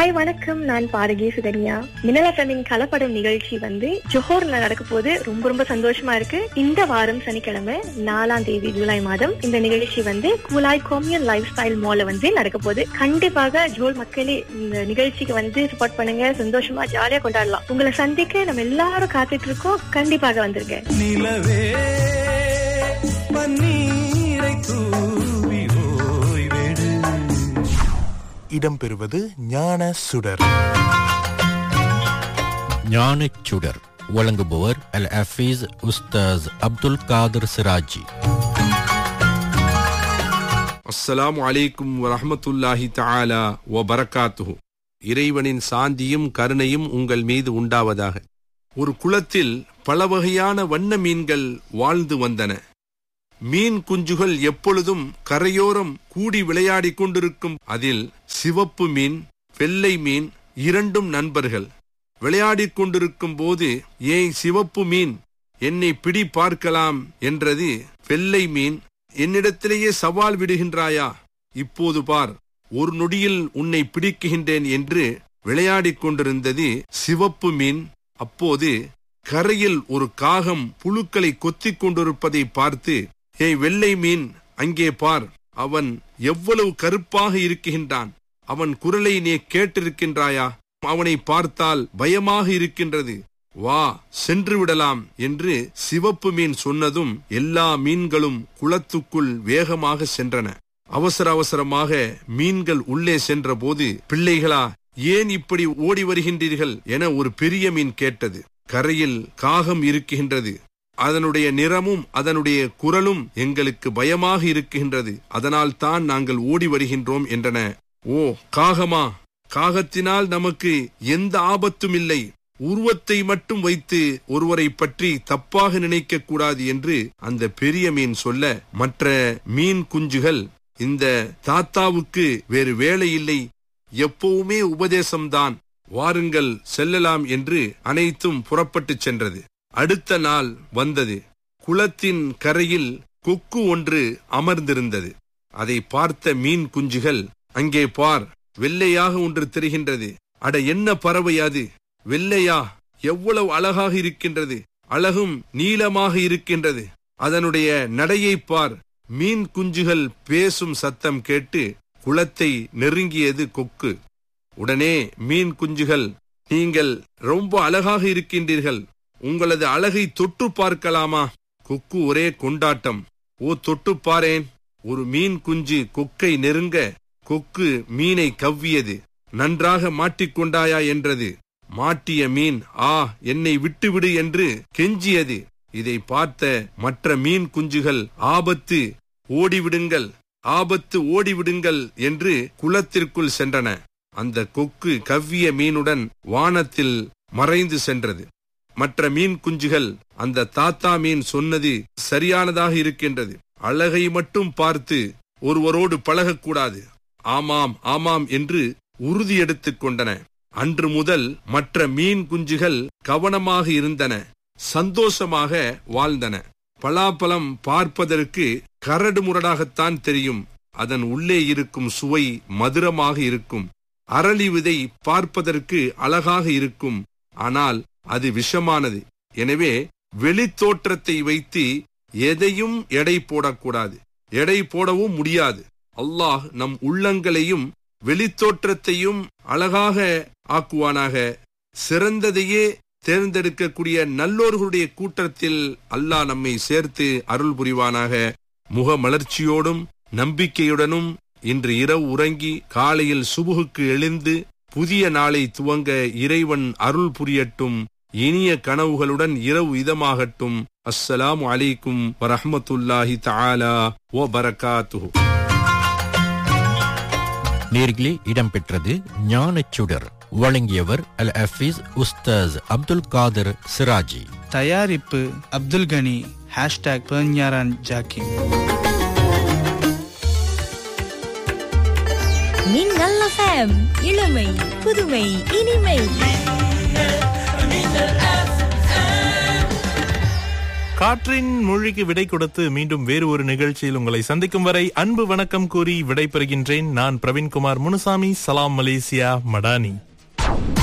hi வணக்கம் நான் பாரகி சுகன்யா மினல் எஃப்எம்மின் கலப்படம் நிகழ்ச்சி வந்து ஜோஹர்ல நடக்க போது ரொம்ப ரொம்ப சந்தோஷமா இருக்கு இந்த வாரம் சனிக்கிழமை நாலாம் தேதி ஜூலை மாதம் இந்த நிகழ்ச்சி வந்து கூலாய் கோமியன் லைஃப் ஸ்டைல் மால்ல வந்து நடக்க போகுது கண்டிப்பாக ஜோல் மக்களே இந்த நிகழ்ச்சிக்கு வந்து சப்போர்ட் பண்ணுங்க சந்தோஷமா ஜாலியா கொண்டாடலாம் உங்களை சந்திக்க நம்ம எல்லாரும் காத்துட்டு இருக்கோம் கண்டிப்பாக வந்துருங்க நிலவே பன்னீரை தூவி ஓய்வெடு இடம்பெறுவது ஞான சுடர் ஞானச் சுடர் வழங்குபவர் அல் ஹஃபீஸ் உஸ்தாஸ் அப்துல் காதர் சிராஜி அஸ்ஸலாமு அலைக்கும் வரஹ்மத்துல்லாஹி தஆலா வ பரக்காத்துஹு இறைவனின் சாந்தியும் கருணையும் உங்கள் மீது உண்டாவதாக ஒரு குளத்தில் பல வகையான வண்ண மீன்கள் வாழ்ந்து வந்தன மீன் குஞ்சுகள் எப்பொழுதும் கரையோரம் கூடி விளையாடிக் கொண்டிருக்கும் அதில் சிவப்பு மீன் வெள்ளை மீன் இரண்டும் நண்பர்கள் விளையாடிக் கொண்டிருக்கும் போது ஏய் சிவப்பு மீன் என்னை பிடி பார்க்கலாம் என்றது வெள்ளை மீன் என்னிடத்திலேயே சவால் விடுகின்றாயா இப்போது பார் ஒரு நொடியில் உன்னை பிடிக்குகின்றேன் என்று விளையாடிக் கொண்டிருந்தது சிவப்பு மீன் அப்போது கரையில் ஒரு காகம் புழுக்களை கொத்திக் கொண்டிருப்பதை பார்த்து ஏய் வெள்ளை மீன் அங்கே பார் அவன் எவ்வளவு கருப்பாக இருக்குகின்றான் அவன் குரலை நீ கேட்டிருக்கின்றாயா அவனை பார்த்தால் பயமாக இருக்கின்றது வா சென்று விடலாம் என்று சிவப்பு மீன் சொன்னதும் எல்லா மீன்களும் குளத்துக்குள் வேகமாக சென்றன அவசர அவசரமாக மீன்கள் உள்ளே சென்றபோது பிள்ளைகளா ஏன் இப்படி ஓடி வருகின்றீர்கள் என ஒரு பெரிய மீன் கேட்டது கரையில் காகம் இருக்குகின்றது அதனுடைய நிறமும் அதனுடைய குரலும் எங்களுக்கு பயமாக இருக்குகின்றது அதனால் தான் நாங்கள் ஓடி வருகின்றோம் என்றன ஓ காகமா காகத்தினால் நமக்கு எந்த ஆபத்தும் இல்லை உருவத்தை மட்டும் வைத்து ஒருவரை பற்றி தப்பாக நினைக்க கூடாது என்று அந்த பெரிய மீன் சொல்ல மற்ற மீன் குஞ்சுகள் இந்த தாத்தாவுக்கு வேறு வேலை இல்லை எப்பவுமே உபதேசம்தான் வாருங்கள் செல்லலாம் என்று அனைத்தும் புறப்பட்டுச் சென்றது அடுத்த நாள் வந்தது குளத்தின் கரையில் கொக்கு ஒன்று அமர்ந்திருந்தது அதை பார்த்த மீன் குஞ்சுகள் அங்கே பார் வெள்ளையாக ஒன்று தெரிகின்றது அட என்ன பறவை அது வெள்ளையா எவ்வளவு அழகாக இருக்கின்றது அழகும் நீளமாக இருக்கின்றது அதனுடைய நடையை பார் மீன் குஞ்சுகள் பேசும் சத்தம் கேட்டு குளத்தை நெருங்கியது கொக்கு உடனே மீன் குஞ்சுகள் நீங்கள் ரொம்ப அழகாக இருக்கின்றீர்கள் உங்களது அழகை தொட்டு பார்க்கலாமா கொக்கு ஒரே கொண்டாட்டம் ஓ தொட்டு பாரேன் ஒரு மீன் குஞ்சு கொக்கை நெருங்க கொக்கு மீனை கவ்வியது நன்றாக மாட்டிக்கொண்டாயா என்றது மாட்டிய மீன் ஆ என்னை விட்டுவிடு என்று கெஞ்சியது இதை பார்த்த மற்ற மீன் குஞ்சுகள் ஆபத்து ஓடிவிடுங்கள் ஆபத்து ஓடிவிடுங்கள் என்று குளத்திற்குள் சென்றன அந்த கொக்கு கவ்விய மீனுடன் வானத்தில் மறைந்து சென்றது மற்ற மீன் குஞ்சுகள் அந்த தாத்தா மீன் சொன்னது சரியானதாக இருக்கின்றது அழகை மட்டும் பார்த்து ஒருவரோடு பழகக்கூடாது ஆமாம் ஆமாம் என்று உறுதி எடுத்துக் கொண்டன அன்று முதல் மற்ற மீன் குஞ்சுகள் கவனமாக இருந்தன சந்தோஷமாக வாழ்ந்தன பலாப்பழம் பார்ப்பதற்கு கரடு முரடாகத்தான் தெரியும் அதன் உள்ளே இருக்கும் சுவை மதுரமாக இருக்கும் அரளி விதை பார்ப்பதற்கு அழகாக இருக்கும் ஆனால் அது விஷமானது எனவே வெளித்தோற்றத்தை வைத்து எதையும் எடை போடக்கூடாது எடை போடவும் முடியாது அல்லாஹ் நம் உள்ளங்களையும் வெளித்தோற்றத்தையும் அழகாக ஆக்குவானாக சிறந்ததையே தேர்ந்தெடுக்கக்கூடிய நல்லோர்களுடைய கூட்டத்தில் அல்லாஹ் நம்மை சேர்த்து அருள் புரிவானாக முகமலர்ச்சியோடும் நம்பிக்கையுடனும் இன்று இரவு உறங்கி காலையில் சுபுகுக்கு எழுந்து புதிய நாளை துவங்க இறைவன் அருள் புரியட்டும் இனிய கனவுகளுடன் இரவு இதமாகட்டும் அஸ்ஸலாமு அலைக்கும் வரஹ்மத்துல்லாஹி தஆலா வ பரகாத்துஹு நேர்களே இடம்பெற்றது ஞானச் சுடர் வழங்கியவர் அல் ஹஃபீஸ் உஸ்தாஸ் அப்துல் காதர் சிராஜி தயாரிப்பு அப்துல் கனி ஹேஷ்டாக் பெர்ஞாரான் ஜாக்கிம் மின்னல் எஃப்எம் இளமை புதுமை இனிமை காற்றின் மொழிக்கு விடை கொடுத்து மீண்டும் வேறு ஒரு நிகழ்ச்சியில் உங்களை சந்திக்கும் வரை அன்பு வணக்கம் கூறி விடை பெறுகின்றேன் நான் பிரவீன்குமார் முனுசாமி சலாம் மலேசியா மடானி